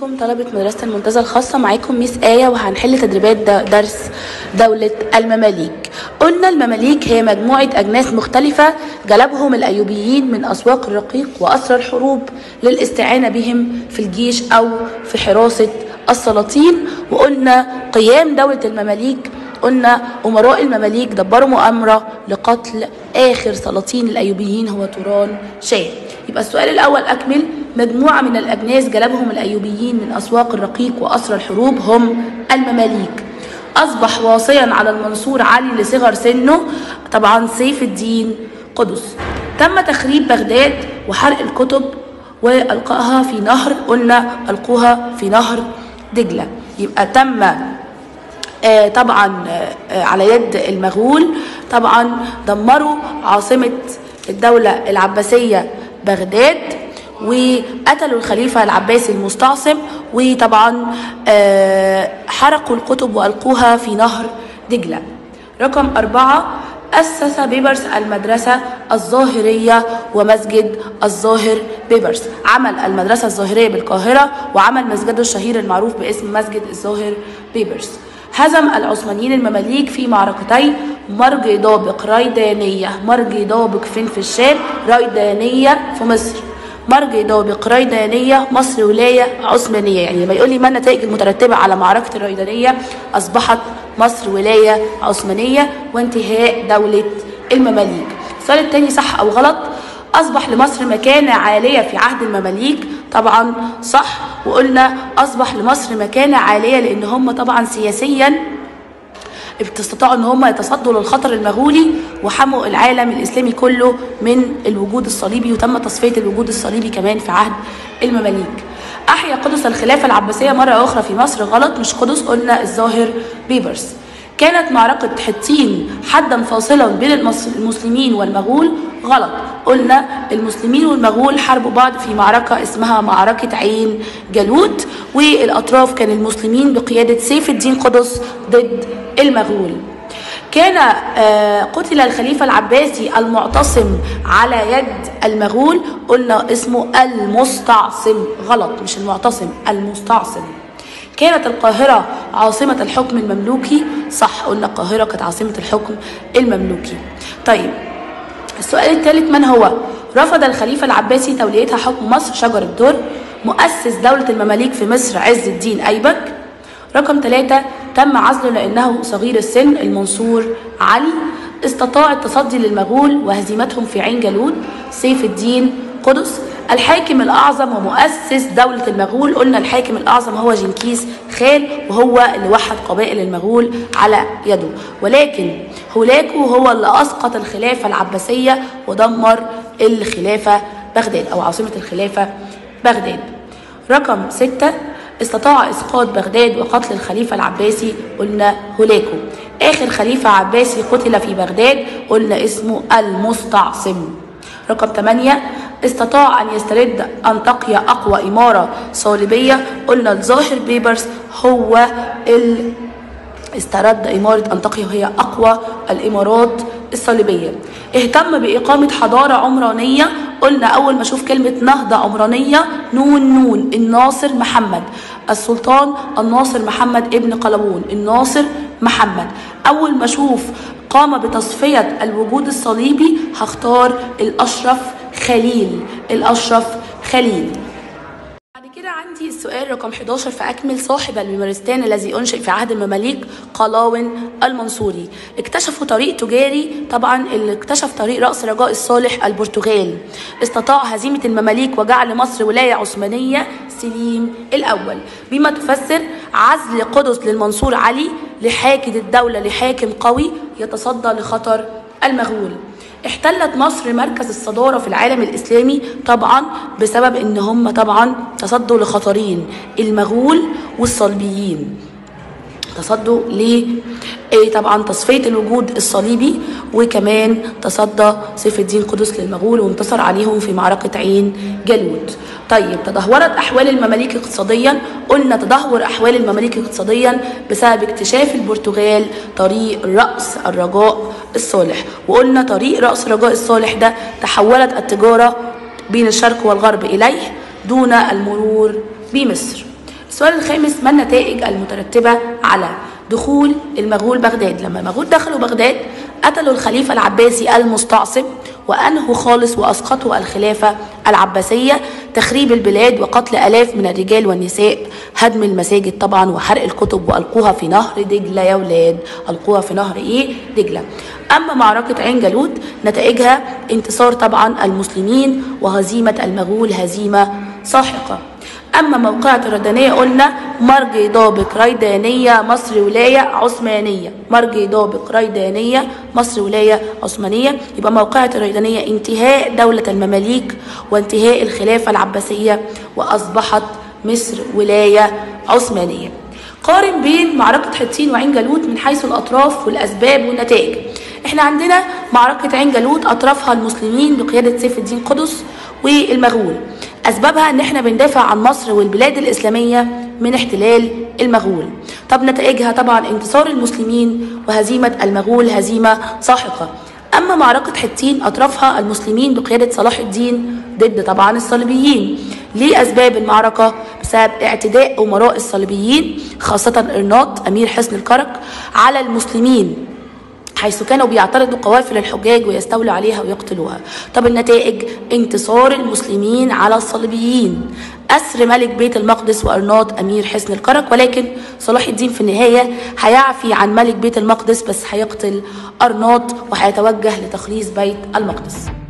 بكم طلبة مدرسة المنتزه الخاصة معاكم ميس آية وهنحل تدريبات د- درس دولة المماليك قلنا المماليك هي مجموعة أجناس مختلفة جلبهم الأيوبيين من أسواق الرقيق وأسرى الحروب للاستعانة بهم في الجيش أو في حراسة السلاطين وقلنا قيام دولة المماليك قلنا أمراء المماليك دبروا مؤامرة لقتل آخر سلاطين الأيوبيين هو توران شاه يبقى السؤال الأول أكمل مجموعة من الأجناس جلبهم الأيوبيين من أسواق الرقيق وأسرى الحروب هم المماليك أصبح واصيا على المنصور علي لصغر سنه طبعا سيف الدين قدس تم تخريب بغداد وحرق الكتب وألقائها في نهر قلنا ألقوها في نهر دجلة يبقى تم آه، طبعا آه، آه، على يد المغول طبعا دمروا عاصمة الدولة العباسية بغداد وقتلوا الخليفة العباسي المستعصم وطبعا آه، حرقوا الكتب وألقوها في نهر دجلة رقم أربعة أسس بيبرس المدرسة الظاهرية ومسجد الظاهر بيبرس عمل المدرسة الظاهرية بالقاهرة وعمل مسجده الشهير المعروف باسم مسجد الظاهر بيبرس هزم العثمانيين المماليك في معركتي مرج دابق ريدانية مرج دابق فين في الشام ريدانية في مصر مرج دابق ريدانية مصر ولاية عثمانية يعني لما يقول لي ما النتائج المترتبة على معركة الريدانية أصبحت مصر ولاية عثمانية وانتهاء دولة المماليك السؤال التاني صح أو غلط أصبح لمصر مكانة عالية في عهد المماليك طبعا صح وقلنا أصبح لمصر مكانة عالية لأن هم طبعا سياسيا استطاعوا ان هم يتصدوا للخطر المغولي وحموا العالم الاسلامي كله من الوجود الصليبي وتم تصفيه الوجود الصليبي كمان في عهد المماليك احيا قدس الخلافه العباسيه مره اخرى في مصر غلط مش قدس قلنا الظاهر بيبرس كانت معركة حطين حدا فاصلا بين المص- المسلمين والمغول غلط قلنا المسلمين والمغول حاربوا بعض في معركة اسمها معركة عين جالوت والأطراف كان المسلمين بقيادة سيف الدين قدس ضد المغول كان آه، قتل الخليفة العباسي المعتصم على يد المغول قلنا اسمه المستعصم غلط مش المعتصم المستعصم كانت القاهرة عاصمة الحكم المملوكي صح قلنا القاهرة كانت عاصمة الحكم المملوكي طيب السؤال الثالث من هو رفض الخليفة العباسي توليتها حكم مصر شجر الدر مؤسس دولة المماليك في مصر عز الدين أيبك رقم ثلاثة تم عزله لأنه صغير السن المنصور علي استطاع التصدي للمغول وهزيمتهم في عين جالوت سيف الدين قدس الحاكم الأعظم ومؤسس دولة المغول قلنا الحاكم الأعظم هو جنكيز خان وهو اللي وحد قبائل المغول على يده ولكن هولاكو هو اللي أسقط الخلافة العباسية ودمر الخلافة بغداد أو عاصمة الخلافة بغداد رقم ستة استطاع إسقاط بغداد وقتل الخليفة العباسي قلنا هولاكو آخر خليفة عباسي قتل في بغداد قلنا اسمه المستعصم رقم 8 استطاع أن يسترد أنطاكيا أقوى إمارة صليبية قلنا الظاهر بيبرس هو ال استرد إمارة أنطاكيا وهي أقوى الإمارات الصليبية اهتم بإقامة حضارة عمرانية قلنا أول ما أشوف كلمة نهضة عمرانية نون نون الناصر محمد السلطان الناصر محمد ابن قلاوون الناصر محمد أول ما أشوف قام بتصفية الوجود الصليبي هختار الأشرف خليل الأشرف خليل بعد كده عندي السؤال رقم 11 فأكمل صاحب الممارستان الذي أنشئ في عهد المماليك قلاون المنصوري اكتشفوا طريق تجاري طبعا اللي اكتشف طريق رأس رجاء الصالح البرتغال استطاع هزيمة المماليك وجعل مصر ولاية عثمانية سليم الأول بما تفسر عزل قدس للمنصور علي لحاكم الدولة لحاكم قوي يتصدى لخطر المغول احتلت مصر مركز الصدارة في العالم الإسلامي طبعا بسبب ان هم طبعا تصدوا لخطرين المغول والصليبيين تصدوا ل إيه طبعا تصفية الوجود الصليبي وكمان تصدى سيف الدين قدس للمغول وانتصر عليهم في معركة عين جالوت طيب تدهورت أحوال المماليك اقتصاديا قلنا تدهور أحوال المماليك اقتصاديا بسبب اكتشاف البرتغال طريق رأس الرجاء الصالح وقلنا طريق رأس الرجاء الصالح ده تحولت التجارة بين الشرق والغرب إليه دون المرور بمصر السؤال الخامس ما النتائج المترتبة على دخول المغول بغداد لما المغول دخلوا بغداد قتلوا الخليفة العباسي المستعصم وأنهوا خالص وأسقطوا الخلافة العباسية تخريب البلاد وقتل آلاف من الرجال والنساء هدم المساجد طبعا وحرق الكتب وألقوها في نهر دجلة يا ولاد ألقوها في نهر إيه دجلة أما معركة عين جالوت نتائجها انتصار طبعا المسلمين وهزيمة المغول هزيمة ساحقة أما موقعة الردانية قلنا مرج ضابق ريدانية مصر ولاية عثمانية مرج ضابق ريدانية مصر ولاية عثمانية يبقى موقعة الريدانية انتهاء دولة المماليك وانتهاء الخلافة العباسية وأصبحت مصر ولاية عثمانية قارن بين معركة حطين وعين جالوت من حيث الأطراف والأسباب والنتائج احنا عندنا معركة عين جالوت أطرافها المسلمين بقيادة سيف الدين قدس والمغول أسبابها إن إحنا بندافع عن مصر والبلاد الإسلامية من احتلال المغول طب نتائجها طبعا انتصار المسلمين وهزيمة المغول هزيمة ساحقة أما معركة حطين أطرافها المسلمين بقيادة صلاح الدين ضد طبعا الصليبيين ليه أسباب المعركة بسبب اعتداء أمراء الصليبيين خاصة إرناط أمير حصن الكرك على المسلمين حيث كانوا بيعترضوا قوافل الحجاج ويستولوا عليها ويقتلوها طب النتائج انتصار المسلمين على الصليبيين أسر ملك بيت المقدس وأرناط أمير حصن الكرك ولكن صلاح الدين في النهاية هيعفي عن ملك بيت المقدس بس هيقتل أرناط وهيتوجه لتخليص بيت المقدس